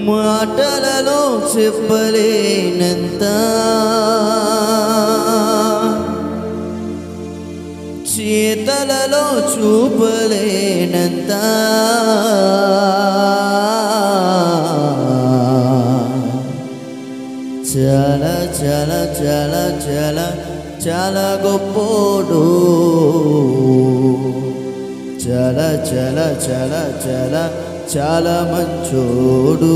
మాటలలో చెప్పలేనంత చేతలలో చూపలేనంత చాలా చాలా చాలా చాలా చాలా గొప్పోడు చాలా చాలా చాలా చాలా చాలా మంచోడు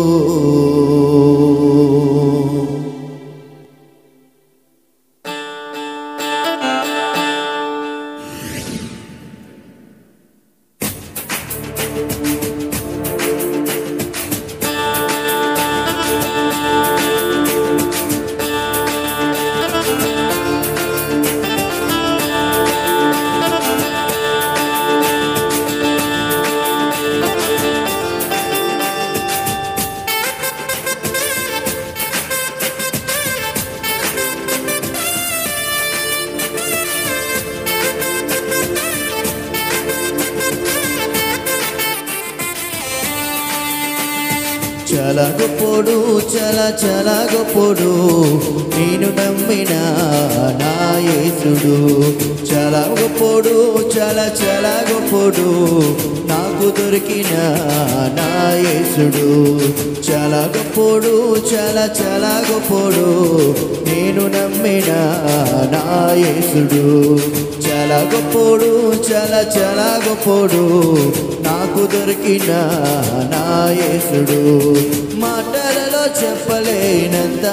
చాలా గొప్పోడు చాలా చాలా గొప్పోడు నేను నమ్మిన నా యేసుడు చాలా గొప్పోడు చాలా చాలా గొప్పోడు నాకు దొరికిన నా యేసుడు చాలా గొప్పోడు చాలా చాలా గొప్పోడు నేను నమ్మిన నా యేసుడు చాలా గొప్పోడు చాలా చాలా గొప్పోడు నాకు దొరికిన నా యేసుడు మాటలలో చెప్పలేనంత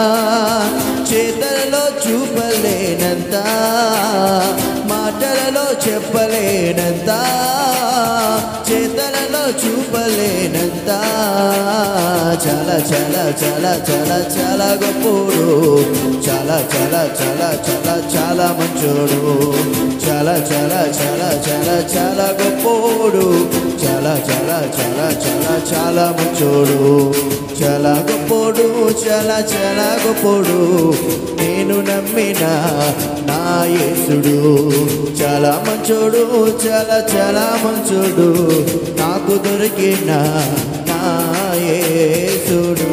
చేతలలో చూపలేనంత మాటలలో చెప్పలేనంత చేతలలో చూపలేనంత చాలా చాలా చాలా చాలా చాలా గొప్పోడు చాలా చాలా చాలా చాలా చాలా మంచోడు చాలా చాలా చాలా చాలా చాలా గొప్పోడు చాలా చాలా చాలా చాలా చాలా మంచోడు చాలా గొప్పోడు చాలా చాలా గొప్పోడు నేను నమ్మిన నా యేసుడు చాలా మంచోడు చాలా చాలా మంచోడు నాకు దొరికిన నా యేసుడు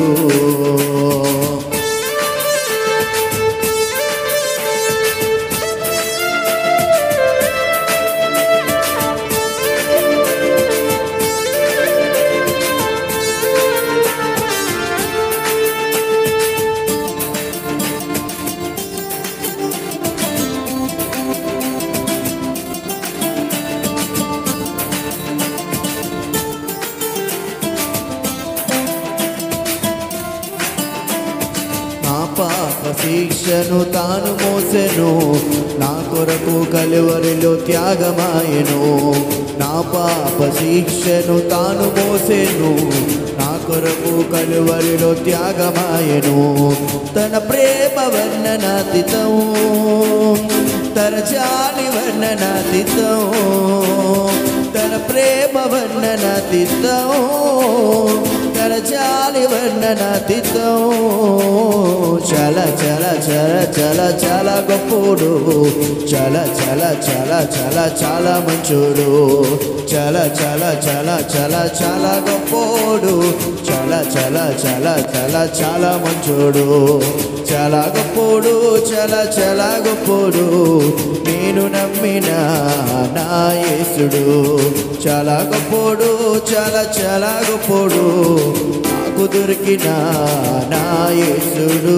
నా పాప శిక్షను తాను మోసెను నా కొరకు కలువరిలో త్యాగమాయను నా పాప శిక్షను తాను మోసెను నా కొరకు కలువరిలో త్యాగమాయను తన ప్రేమ వర్ణనాతీతం తన జాలి వర్ణనాతీతం తన ప్రేమ వర్ణనాతీతం తన జాలి వర్ణనాతీతం చాలా చాలా చాలా చాలా చాలా గొప్పోడు చాలా చాలా చాలా చాలా చాలా మంచోడు చాలా చాలా చాలా చాలా చాలా గొప్పోడు చాలా చాలా చాలా చాలా చాలా మంచోడు చాలా గొప్పోడు చాలా చాలా గొప్పోడు నేను నమ్మిన నా యేసుడు చాలా గొప్పోడు చాలా చాలా గొప్పోడు నాకు దొరికిన నా యేసుడు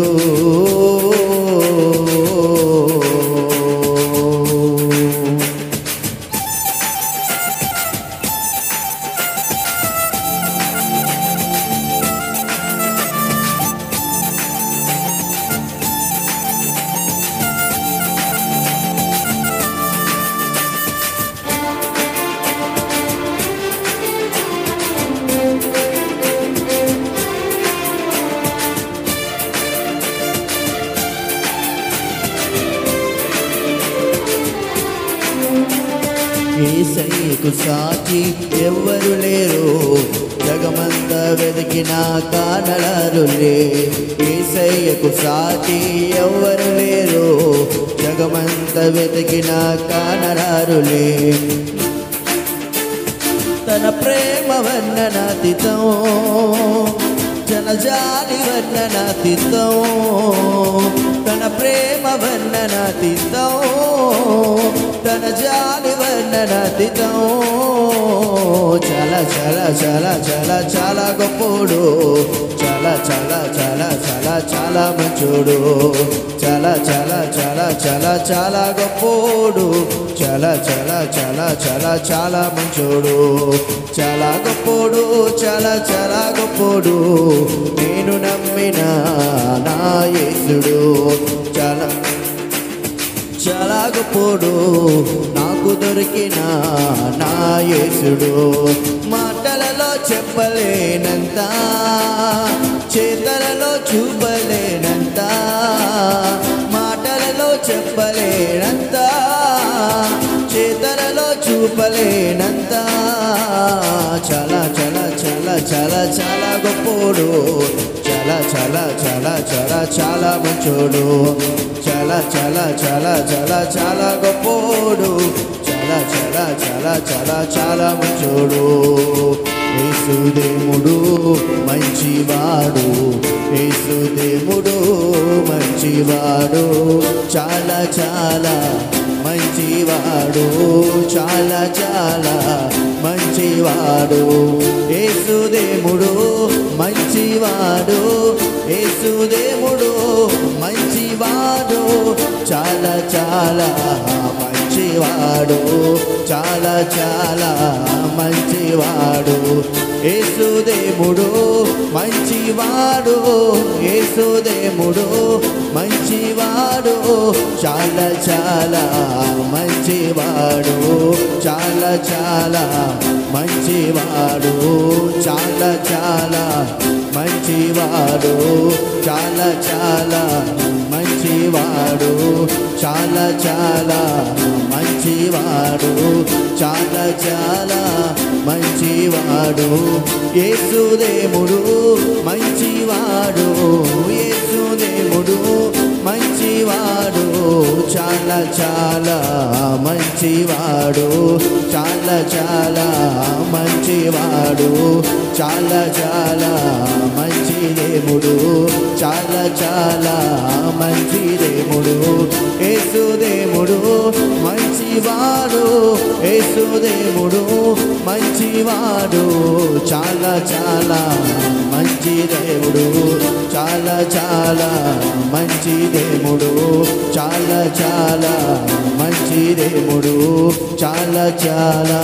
ఏసయ్యకు సాటి ఎవ్వరు లేరు జగమంత వెతికిన కానలారులే ఏసయ్యకు సాటి ఎవ్వరు లేరు జగమంత వెతికిన కానలారులే తన ప్రేమ వర్ణనాతీతం జనజాలి వర్ణనాతీతం తన ప్రేమ వర్ణనాతీతం తన జాలి వర్ణనాతీతం చాలా చాలా చాలా చాలా చాలా గొప్పోడు చాలా చాలా చాలా చాలా చాలా మంచోడు చాలా చాలా చాలా చాలా చాలా గొప్పోడు చాలా చాలా చాలా చాలా చాలా మంచోడు చాలా గొప్పోడు చాలా చాలా గొప్పోడు నేను నమ్మిన నా యేసుడు చాలా చాలా గొప్పోడు నాకు దొరికిన నా యేసుడు మాటలలో చెప్పలేనంత చేతలలో చూపలేనంత మాటలలో చెప్పలేనంత చేతలలో చూపలేనంత చాలా చాలా చాలా చాలా చాలా గొప్పోడు చాలా చాలా చాలా చాలా చాలా మంచోడు చాలా చాలా చాలా చాలా చాలా గొప్పోడు చాలా చాలా చాలా చాలా చాలా మంచోడు యేసుదేముడు మంచివాడు యేసుదేముడు మంచివాడు చాలా చాలా మంచివాడు చాలా చాలా మంచివాడు యేసుదేముడు మంచివాడు యేసుదేముడు మంచివాడు చాలా చాలా మంచివాడు చాలా చాలా మంచివాడు యేసుదేముడు మంచివాడు యేసుదేముడు మంచివాడు చాలా చాలా మంచివాడు చాలా చాలా మంచివాడు చాలా చాలా మంచివాడు చాలా చాలా మంచివాడు చాలా చాలా మంచివాడు చాలా చాలా మంచివాడు యేసుదేముడు మంచివాడు యేసుదేముడు మంచివాడు చాలా చాలా మంచివాడు చాలా చాలా మంచివాడు చాలా చాలా మంచి దేవుడు చాలా చాలా మంచి దేవుడు యేసుదేవుడు మంచివాడు యేసుదేవుడు మంచివాడు చాలా చాలా మంచి దేవుడు చాలా చాలా మంచి దేవుడు చాలా చాలా మంచి దేవుడు చాలా చాలా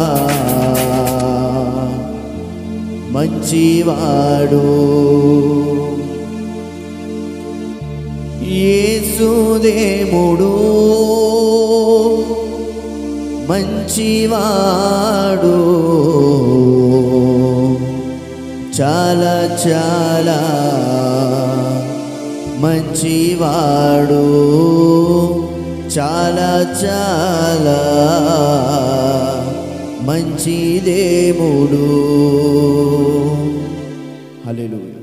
మంచివాడు యేసుదేముడు మంచివాడు చాలా చాలా మంచివాడు చాలా చాలా మంచి దేవుడు హల్లెలూయా